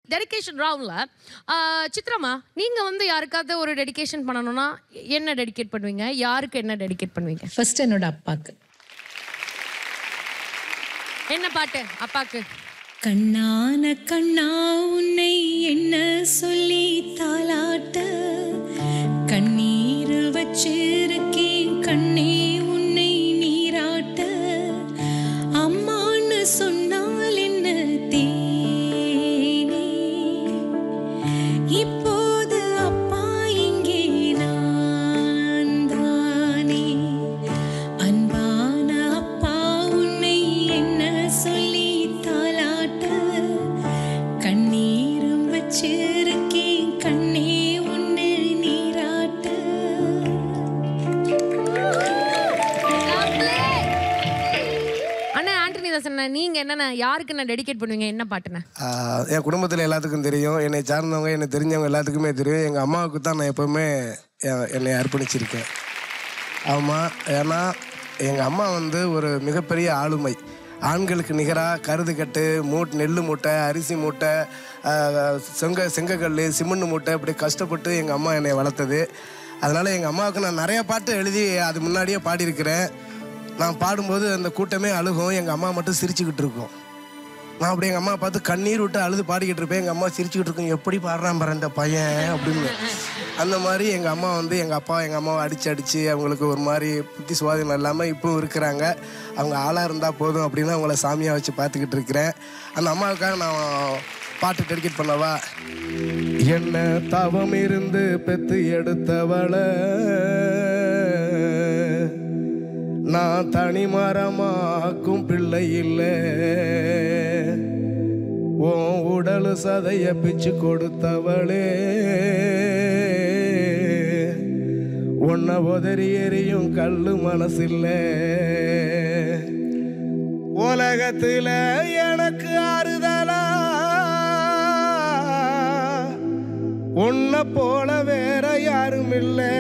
dedication ரவுண்ட்ல சித்ராமா நீங்க வந்து யாருக்காவது ஒரு டெடிகேஷன் பண்ணணும்னா என்ன டெடிகேட் பண்ணுவீங்க யாருக்கு என்ன டெடிகேட் பண்ணுவீங்க ஃபர்ஸ்ட் என்னோட அப்பாக்கு என்ன பாட்டு அப்பாக்கு கண்ணான கண்ணா உன்னை என்ன சொல்லி தாலாட்ட கண்ணீரில் வச்சிருக்கேன் கண்ணே உன்னை நீராட்ட அம்மான்னு சொன்னால் என்ன தேனே இப்போது அப்பா இங்கே நான் தானே அன்பான அப்பா உன்னை என்ன சொல்லி தாலாட்ட கண்ணீரும் வச்சிருக்கேன் கண்ணே உன்னை நீராட்ட அண்ணா ஆண்டனி தாசன் நீங்க என்னென்ன யாருக்கு என்ன டெடிகேட் பண்ணுவீங்க என்ன பாட்டுண்ணே ஆஹ் என் குடும்பத்தில் எல்லாத்துக்கும் தெரியும் என்னை சார்ந்தவங்க என்னை தெரிஞ்சவங்க எல்லாத்துக்குமே தெரியும் எங்கள் அம்மாவுக்கு தான் நான் எப்போவுமே எ- என்னை அர்ப்பணிச்சிருக்கேன் ஆமாம் ஏன்னா எங்கள் அம்மா வந்து ஒரு மிகப்பெரிய ஆளுமை ஆண்களுக்கு நிகராக கருது கட்டு மூட் நெல் மூட்டை அரிசி மூட்டை ஆஹ் செங்க செங்கக்கல் சிமெண்ட் மூட்டை இப்படி கஷ்டப்பட்டு எங்கள் அம்மா என்னை வளர்த்தது அதனால் எங்கள் அம்மாவுக்கு நான் நிறைய பாட்டு எழுதி அது முன்னாடியே பாடியிருக்கிறேன் நான் பாடும்போது அந்த கூட்டமே அழுகும் எங்கள் அம்மா மட்டும் சிரிச்சுக்கிட்டு இருக்கும் நான் அப்படி எங்கள் அம்மா பார்த்து கண்ணீர் விட்டு அழுது பாடிக்கிட்டு இருப்பேன் எங்கள் அம்மா சிரிச்சுக்கிட்டு இருக்கும் எப்படி பாடுறான் பாரு இந்த பையன் அப்படின்னு அந்த மாதிரி எங்கள் அம்மா வந்து எங்கள் அப்பா எங்கள் அம்மாவை அடித்து அடித்து அவங்களுக்கு ஒரு மாதிரி புத்தி சுவாதீனம் இல்லாமல் இப்பவும் இருக்கிறாங்க அவங்க ஆளாக இருந்தால் போதும் அப்படின்னு அவங்கள சாமியாக வச்சு பார்த்துக்கிட்டு இருக்கிறேன் அந்த அம்மாவுக்காக நான் பாட்டு டெடிகேட் பண்ணவா என்ன தவம் இருந்து பெத்து எடுத்தவளை நான் தனி மரமாக்கும் பிள்ளை இல்லை உன் உடல் சதைய பிச்சு கொடுத்தவளே உன்னை உதறி எறியும் கல்லு மனசில்ல உலகத்துல எனக்கு ஆறுதலா உன்னை போல வேற யாரும் இல்லை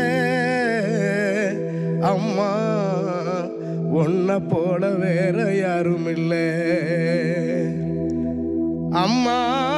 அம்மா உன்னை போல வேற யாரும் இல்லை அம்மா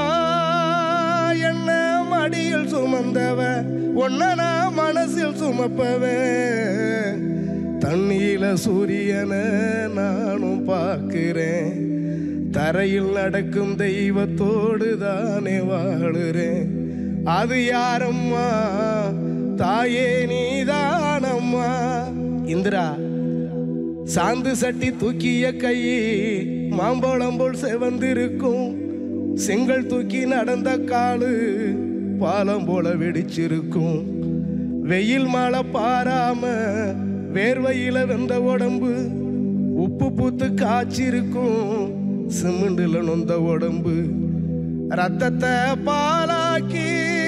என்ன மடியில் சுமந்தவ உன்னை நான் மனசில் சுமப்பவ தண்ணியில சூரியனை நானும் பார்க்கிறேன் தரையில் நடக்கும் தெய்வத்தோடு தானே வாழுறேன் அது யாரம்மா தாயே நீதானம்மா இந்திரா சாந்து சட்டி தூக்கிய கை மாம்பழம் போல் செவந்திருக்கும் செங்கல் தூக்கி நடந்த காலு பாலம் போல வெடிச்சிருக்கும் வெயில் மழை பாராம வேர்வையில வெந்த உடம்பு உப்பு பூத்து காய்ச்சிருக்கும் சிமெண்டில் நொந்த உடம்பு ரத்தத்தை பாலாக்கி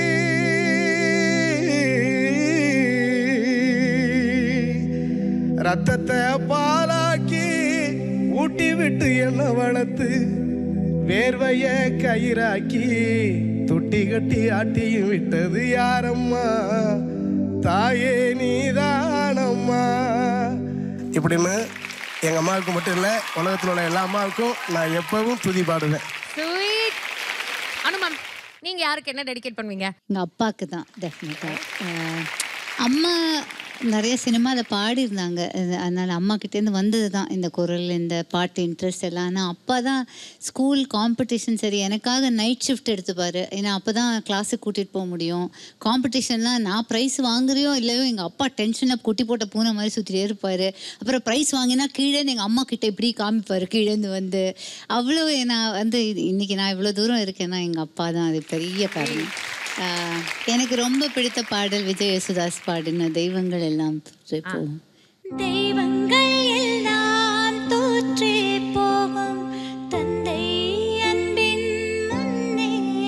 ரத்தத்தை பாலாக்கி ஊட்டி விட்டு என்ன வளர்த்து வேர்வைய கயிறாக்கி தொட்டி கட்டி ஆட்டியும் விட்டது யாரம்மா தாயே நீதானம்மா இப்படின்னு எங்கள் அம்மாவுக்கு மட்டும் இல்லை உலகத்தில் உள்ள எல்லா அம்மாவுக்கும் நான் எப்பவும் துதி பாடுவேன் ஸ்வீட் அனு மேம் நீங்க யாருக்கு என்ன டெடிகேட் பண்ணுவீங்க எங்கள் அப்பாவுக்கு தான் டெஃபினட்டாக அம்மா நிறைய சினிமாவில் பாடியிருந்தாங்க அது- அதனால அம்மா கிட்டேருந்து வந்தது தான் இந்த குரல் இந்த பாட்டு இன்ட்ரெஸ்ட் எல்லாம் ஆனால் அப்பா தான் ஸ்கூல் காம்படிஷன் சரி எனக்காக நைட் ஷிஃப்ட் எடுத்துப்பாரு ஏன்னா அப்போ தான் கிளாஸுக்கு கூட்டிகிட்டு போக முடியும் காம்படிஷன்லாம் நான் ப்ரைஸ் வாங்குறியோ இல்லையோ எங்கள் அப்பா டென்ஷனாக குட்டி போட்ட பூனை மாதிரி சுற்றிட்டே இருப்பார் அப்புறம் ப்ரைஸ் வாங்கினா கீழேருந்து எங்கள் அம்மா கிட்ட இப்படி காமிப்பார் கீழேருந்து வந்து அவ்வளோ நான் வந்து இது- இன்னைக்கு நான் இவ்வளோ தூரம் இருக்கேன்னா எங்கள் அப்பா தான் அது பெரிய காரணம் ஆஹ் எனக்கு ரொம்ப பிடித்த பாடல் விஜய் யேசுதாஸ் பாடின தெய்வங்கள் எல்லாம் போகும் தெய்வங்கள் எல்லாம் தோற்றே போகும் தந்தை அன்பின் முன்னே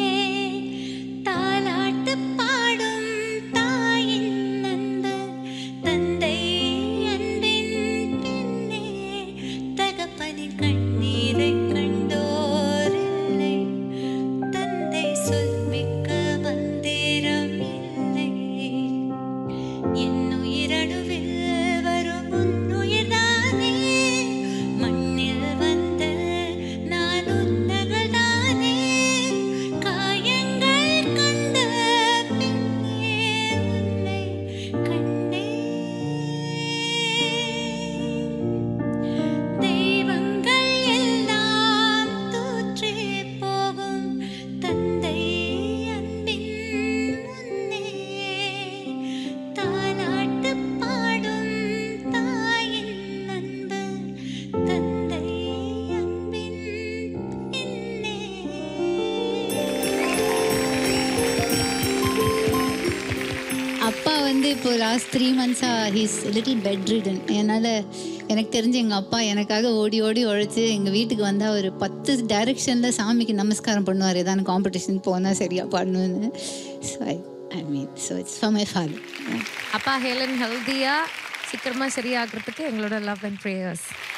தாலாட்டு பாடும் தாயின் அன்பு தந்தை அன்பின் பின்னே தகப்பனின் கண்ணீரை கண்டோரில்லை தந்தை சொல்மிக்க மந்திரம் இல்லை என்னுயிரணுவில் வரும் உன்னுயிர்தானே மண்ணில் வந்த நான் உன்னகள்தானே காய இப்போ லாஸ்ட் த்ரீ மந்த்ஸாக ஹீஸ் லிட்டில் பெட் ரிடன் என்னால் எனக்கு தெரிஞ்ச எங்கள் அப்பா எனக்காக ஓடி ஓடி உழைச்சி எங்கள் வீட்டுக்கு வந்தால் ஒரு பத்து டைரெக்ஷனில் சாமிக்கு நமஸ்காரம் பண்ணுவார் ஏதாவது காம்படிஷன் போனால் சரியாக பண்ணணுன்னு so I I mean so it's for my father அப்பா ஹேலன் ஹெல்த்தியா சீக்கிரமா சரியாகிறதுக்கு எங்களோட லவ் அண்ட் ப்ரேயர்ஸ்